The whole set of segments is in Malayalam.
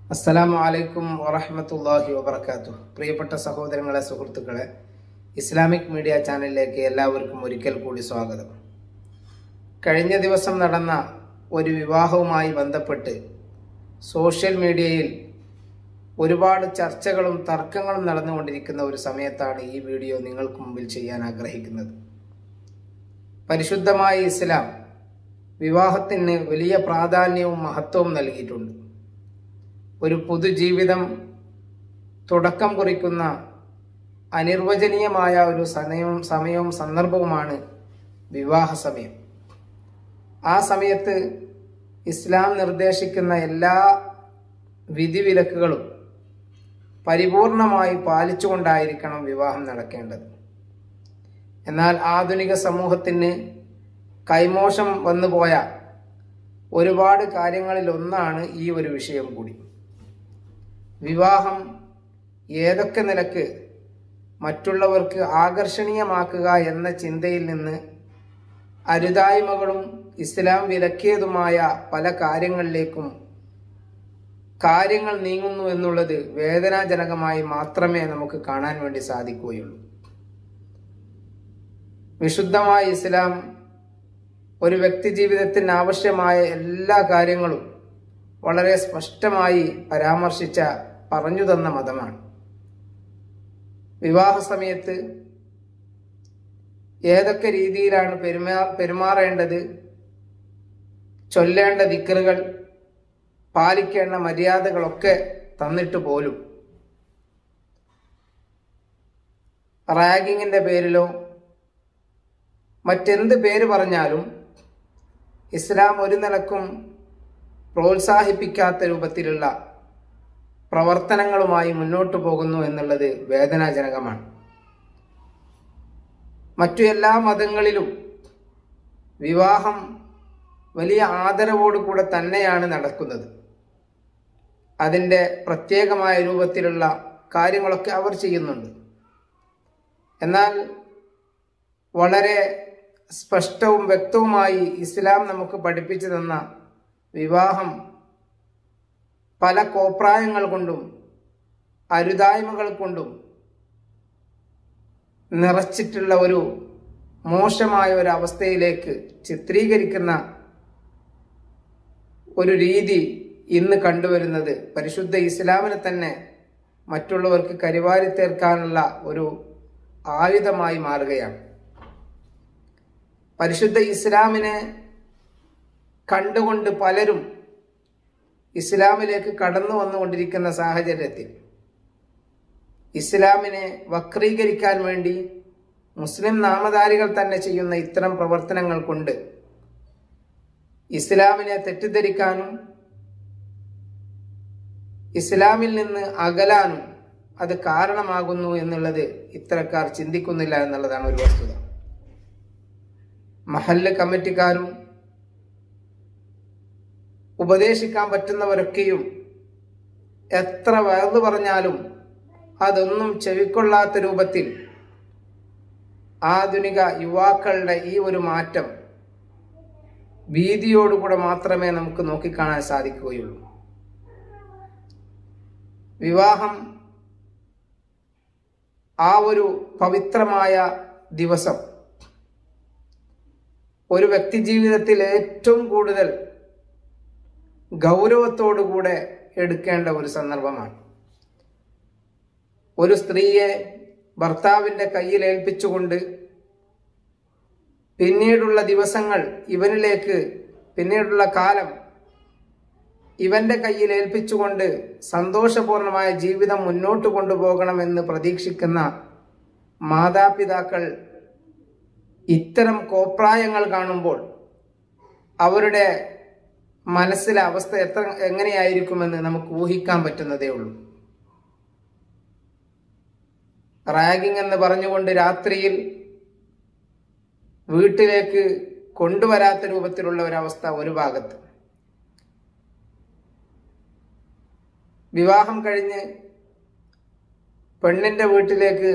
അസ്സലാമു അലൈക്കും വറഹമത്തല്ലാഹി വബർക്കാത്തു പ്രിയപ്പെട്ട സഹോദരങ്ങളെ സുഹൃത്തുക്കളെ ഇസ്ലാമിക് മീഡിയ ചാനലിലേക്ക് എല്ലാവർക്കും ഒരിക്കൽ കൂടി സ്വാഗതം കഴിഞ്ഞ ദിവസം നടന്ന ഒരു വിവാഹവുമായി ബന്ധപ്പെട്ട് സോഷ്യൽ മീഡിയയിൽ ഒരുപാട് ചർച്ചകളും തർക്കങ്ങളും നടന്നുകൊണ്ടിരിക്കുന്ന ഒരു സമയത്താണ് ഈ വീഡിയോ നിങ്ങൾക്ക് മുമ്പിൽ ചെയ്യാൻ ആഗ്രഹിക്കുന്നത് പരിശുദ്ധമായ ഇസ്ലാം വിവാഹത്തിന് വലിയ പ്രാധാന്യവും മഹത്വവും നൽകിയിട്ടുണ്ട് ഒരു പുതുജീവിതം തുടക്കം കുറിക്കുന്ന അനിർവചനീയമായ ഒരു സമയവും സമയവും സന്ദർഭവുമാണ് വിവാഹ സമയം ആ സമയത്ത് ഇസ്ലാം നിർദ്ദേശിക്കുന്ന എല്ലാ വിധിവിലക്കുകളും പരിപൂർണമായി പാലിച്ചുകൊണ്ടായിരിക്കണം വിവാഹം നടക്കേണ്ടത് എന്നാൽ ആധുനിക സമൂഹത്തിന് കൈമോശം വന്നുപോയ ഒരുപാട് കാര്യങ്ങളിൽ ഒന്നാണ് ഈ ഒരു വിഷയം കൂടി വിവാഹം ഏതൊക്കെ നിലക്ക് മറ്റുള്ളവർക്ക് ആകർഷണീയമാക്കുക എന്ന ചിന്തയിൽ നിന്ന് അരുതായ്മകളും ഇസ്ലാം വിലക്കിയതുമായ പല കാര്യങ്ങളിലേക്കും കാര്യങ്ങൾ നീങ്ങുന്നു എന്നുള്ളത് വേദനാജനകമായി മാത്രമേ നമുക്ക് കാണാൻ വേണ്ടി സാധിക്കുകയുള്ളൂ വിശുദ്ധമായ ഇസ്ലാം ഒരു വ്യക്തി ജീവിതത്തിന് ആവശ്യമായ എല്ലാ കാര്യങ്ങളും വളരെ സ്പഷ്ടമായി പരാമർശിച്ച പറഞ്ഞു തന്ന മതമാണ് വിവാഹ സമയത്ത് ഏതൊക്കെ രീതിയിലാണ് പെരുമാ പെരുമാറേണ്ടത് ചൊല്ലേണ്ട ദിക്കറുകൾ പാലിക്കേണ്ട മര്യാദകളൊക്കെ തന്നിട്ട് പോലും റാഗിങ്ങിന്റെ പേരിലോ മറ്റെന്ത് പേര് പറഞ്ഞാലും ഇസ്ലാം ഒരു നിലക്കും പ്രോത്സാഹിപ്പിക്കാത്ത രൂപത്തിലുള്ള പ്രവർത്തനങ്ങളുമായി മുന്നോട്ടു പോകുന്നു എന്നുള്ളത് വേദനാജനകമാണ് മറ്റു എല്ലാ മതങ്ങളിലും വിവാഹം വലിയ ആദരവോടുകൂടെ തന്നെയാണ് നടക്കുന്നത് അതിൻ്റെ പ്രത്യേകമായ രൂപത്തിലുള്ള കാര്യങ്ങളൊക്കെ അവർ ചെയ്യുന്നുണ്ട് എന്നാൽ വളരെ സ്പഷ്ടവും വ്യക്തവുമായി ഇസ്ലാം നമുക്ക് പഠിപ്പിച്ചു തന്ന വിവാഹം പല കോപ്രായങ്ങൾ കൊണ്ടും അരുതായ്മകൾ കൊണ്ടും നിറച്ചിട്ടുള്ള ഒരു മോശമായ ഒരു അവസ്ഥയിലേക്ക് ചിത്രീകരിക്കുന്ന ഒരു രീതി ഇന്ന് കണ്ടുവരുന്നത് പരിശുദ്ധ ഇസ്ലാമിനെ തന്നെ മറ്റുള്ളവർക്ക് കരിവാരി തീർക്കാനുള്ള ഒരു ആയുധമായി മാറുകയാണ് പരിശുദ്ധ ഇസ്ലാമിനെ കണ്ടുകൊണ്ട് പലരും ഇസ്ലാമിലേക്ക് കടന്നു വന്നുകൊണ്ടിരിക്കുന്ന സാഹചര്യത്തിൽ ഇസ്ലാമിനെ വക്രീകരിക്കാൻ വേണ്ടി മുസ്ലിം നാമധാരികൾ തന്നെ ചെയ്യുന്ന ഇത്തരം പ്രവർത്തനങ്ങൾ കൊണ്ട് ഇസ്ലാമിനെ തെറ്റിദ്ധരിക്കാനും ഇസ്ലാമിൽ നിന്ന് അകലാനും അത് കാരണമാകുന്നു എന്നുള്ളത് ഇത്തരക്കാർ ചിന്തിക്കുന്നില്ല എന്നുള്ളതാണ് ഒരു വസ്തുത മഹല്ല് കമ്മിറ്റിക്കാരും ഉപദേശിക്കാൻ പറ്റുന്നവരൊക്കെയും എത്ര വയറു പറഞ്ഞാലും അതൊന്നും ചെവിക്കൊള്ളാത്ത രൂപത്തിൽ ആധുനിക യുവാക്കളുടെ ഈ ഒരു മാറ്റം ഭീതിയോടുകൂടെ മാത്രമേ നമുക്ക് നോക്കിക്കാണാൻ സാധിക്കുകയുള്ളൂ വിവാഹം ആ ഒരു പവിത്രമായ ദിവസം ഒരു വ്യക്തി ജീവിതത്തിൽ ഏറ്റവും കൂടുതൽ ഗൗരവത്തോടുകൂടെ എടുക്കേണ്ട ഒരു സന്ദർഭമാണ് ഒരു സ്ത്രീയെ ഭർത്താവിൻ്റെ കയ്യിൽ ഏൽപ്പിച്ചുകൊണ്ട് പിന്നീടുള്ള ദിവസങ്ങൾ ഇവനിലേക്ക് പിന്നീടുള്ള കാലം ഇവന്റെ കയ്യിൽ ഏൽപ്പിച്ചുകൊണ്ട് സന്തോഷപൂർണമായ ജീവിതം മുന്നോട്ട് കൊണ്ടുപോകണമെന്ന് പ്രതീക്ഷിക്കുന്ന മാതാപിതാക്കൾ ഇത്തരം കോപ്രായങ്ങൾ കാണുമ്പോൾ അവരുടെ മനസ്സിലെ അവസ്ഥ എത്ര എങ്ങനെയായിരിക്കുമെന്ന് നമുക്ക് ഊഹിക്കാൻ പറ്റുന്നതേ ഉള്ളൂ റാഗിംഗ് എന്ന് പറഞ്ഞുകൊണ്ട് രാത്രിയിൽ വീട്ടിലേക്ക് കൊണ്ടുവരാത്ത രൂപത്തിലുള്ള ഒരവസ്ഥ ഒരു ഭാഗത്ത് വിവാഹം കഴിഞ്ഞ് പെണ്ണിന്റെ വീട്ടിലേക്ക്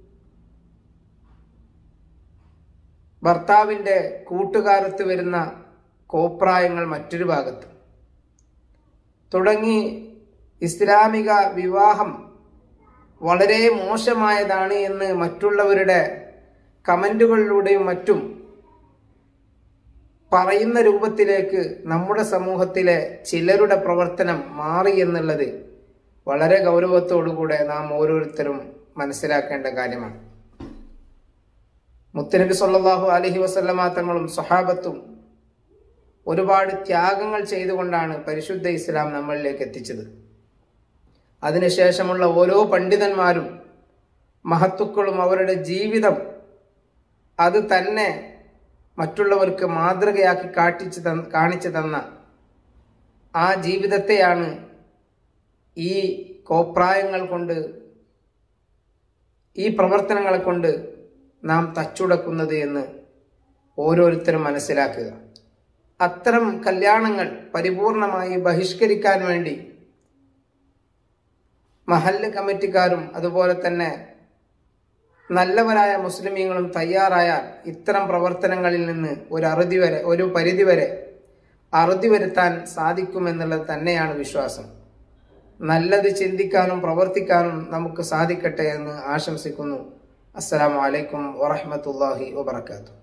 ഭർത്താവിന്റെ കൂട്ടുകാരത്ത് വരുന്ന കോപ്രായങ്ങൾ മറ്റൊരു ഭാഗത്ത് തുടങ്ങി ഇസ്ലാമിക വിവാഹം വളരെ മോശമായതാണ് എന്ന് മറ്റുള്ളവരുടെ കമന്റുകളിലൂടെയും മറ്റും പറയുന്ന രൂപത്തിലേക്ക് നമ്മുടെ സമൂഹത്തിലെ ചിലരുടെ പ്രവർത്തനം മാറി എന്നുള്ളത് വളരെ ഗൗരവത്തോടുകൂടെ നാം ഓരോരുത്തരും മനസ്സിലാക്കേണ്ട കാര്യമാണ് മുത്തനബി സല്ലല്ലാഹു അലൈഹി വസല്ലമ തങ്ങളും സ്വഹാബത്തും ഒരുപാട് ത്യാഗങ്ങൾ ചെയ്തുകൊണ്ടാണ് പരിശുദ്ധ ഇസ്ലാം നമ്മളിലേക്ക് എത്തിച്ചത് അതിനുശേഷമുള്ള ഓരോ പണ്ഡിതന്മാരും മഹത്തുക്കളും അവരുടെ ജീവിതം അത് തന്നെ മറ്റുള്ളവർക്ക് മാതൃകയാക്കി കാട്ടിച്ചു തന്ന കാണിച്ചു തന്ന ആ ജീവിതത്തെയാണ് ഈ കോപ്രായങ്ങൾ കൊണ്ട് ഈ പ്രവർത്തനങ്ങളെ കൊണ്ട് നാം തച്ചുടക്കുന്നത് എന്ന് ഓരോരുത്തരും മനസ്സിലാക്കുക അത്തരം കല്യാണങ്ങൾ പരിപൂർണമായി ബഹിഷ്കരിക്കാൻ വേണ്ടി മഹല്ല് കമ്മിറ്റിക്കാരും അതുപോലെ തന്നെ നല്ലവരായ മുസ്ലിമീങ്ങളും തയ്യാറായാൽ ഇത്തരം പ്രവർത്തനങ്ങളിൽ നിന്ന് ഒരു അറുതി വരെ ഒരു പരിധി വരെ അറുതി വരുത്താൻ സാധിക്കുമെന്നുള്ളത് തന്നെയാണ് വിശ്വാസം നല്ലത് ചിന്തിക്കാനും പ്രവർത്തിക്കാനും നമുക്ക് സാധിക്കട്ടെ എന്ന് ആശംസിക്കുന്നു അസ്സലാമു അലൈക്കും വറഹ്മത്തുള്ളാഹി വബർക്കാത്തു